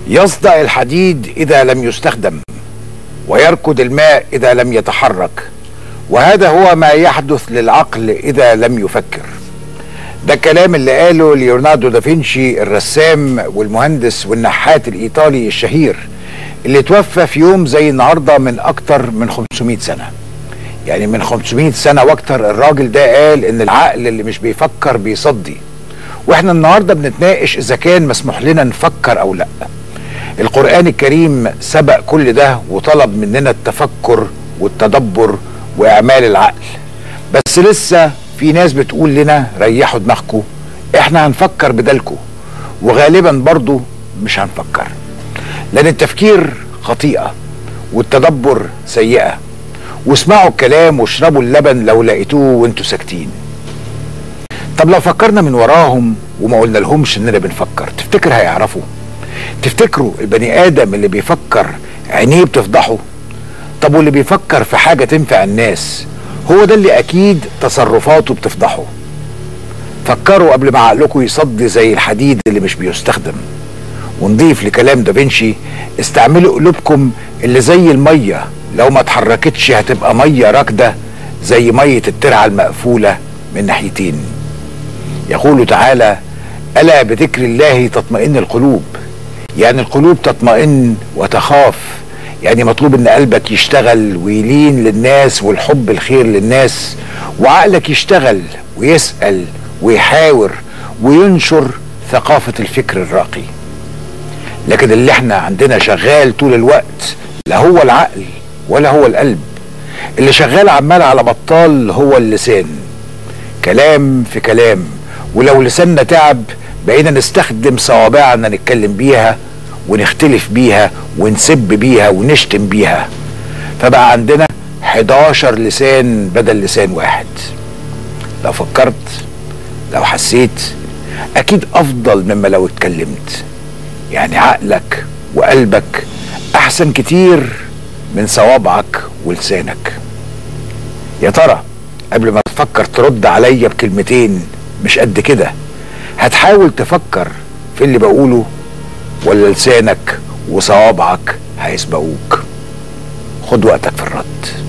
يصدأ الحديد إذا لم يستخدم ويركض الماء إذا لم يتحرك وهذا هو ما يحدث للعقل إذا لم يفكر ده الكلام اللي قاله ليوناردو دافنشي الرسام والمهندس والنحات الإيطالي الشهير اللي توفى في يوم زي النهارده من أكتر من 500 سنة يعني من 500 سنة واكتر الراجل ده قال إن العقل اللي مش بيفكر بيصدي واحنا النهارده بنتناقش إذا كان مسموح لنا نفكر أو لأ القرآن الكريم سبق كل ده وطلب مننا التفكر والتدبر وإعمال العقل بس لسه في ناس بتقول لنا ريحوا دماغكم احنا هنفكر بدلكم وغالبا برضو مش هنفكر لأن التفكير خطيئة والتدبر سيئة واسمعوا الكلام واشربوا اللبن لو لقيتوه وانتوا ساكتين طب لو فكرنا من وراهم وما قلنا لهمش اننا بنفكر تفتكر هيعرفوا تفتكروا البني ادم اللي بيفكر عينيه بتفضحه طب واللي بيفكر في حاجه تنفع الناس هو ده اللي اكيد تصرفاته بتفضحه فكروا قبل ما عقلكم يصدي زي الحديد اللي مش بيستخدم ونضيف لكلام دافنشي استعملوا قلوبكم اللي زي الميه لو ما اتحركتش هتبقى ميه راكده زي ميه الترعه المقفوله من ناحيتين يقول تعالى الا بذكر الله تطمئن القلوب يعني القلوب تطمئن وتخاف يعني مطلوب ان قلبك يشتغل ويلين للناس والحب الخير للناس وعقلك يشتغل ويسأل ويحاور وينشر ثقافة الفكر الراقي لكن اللي احنا عندنا شغال طول الوقت لا هو العقل ولا هو القلب اللي شغال عمال على بطال هو اللسان كلام في كلام ولو لساننا تعب بقينا نستخدم صوابعنا نتكلم بيها ونختلف بيها ونسب بيها ونشتم بيها فبقى عندنا 11 لسان بدل لسان واحد لو فكرت لو حسيت اكيد افضل مما لو اتكلمت يعني عقلك وقلبك احسن كتير من صوابعك ولسانك يا ترى قبل ما تفكر ترد عليا بكلمتين مش قد كده هتحاول تفكر في اللي بقوله ولا لسانك وصوابعك هيسبقوك خد وقتك في الرد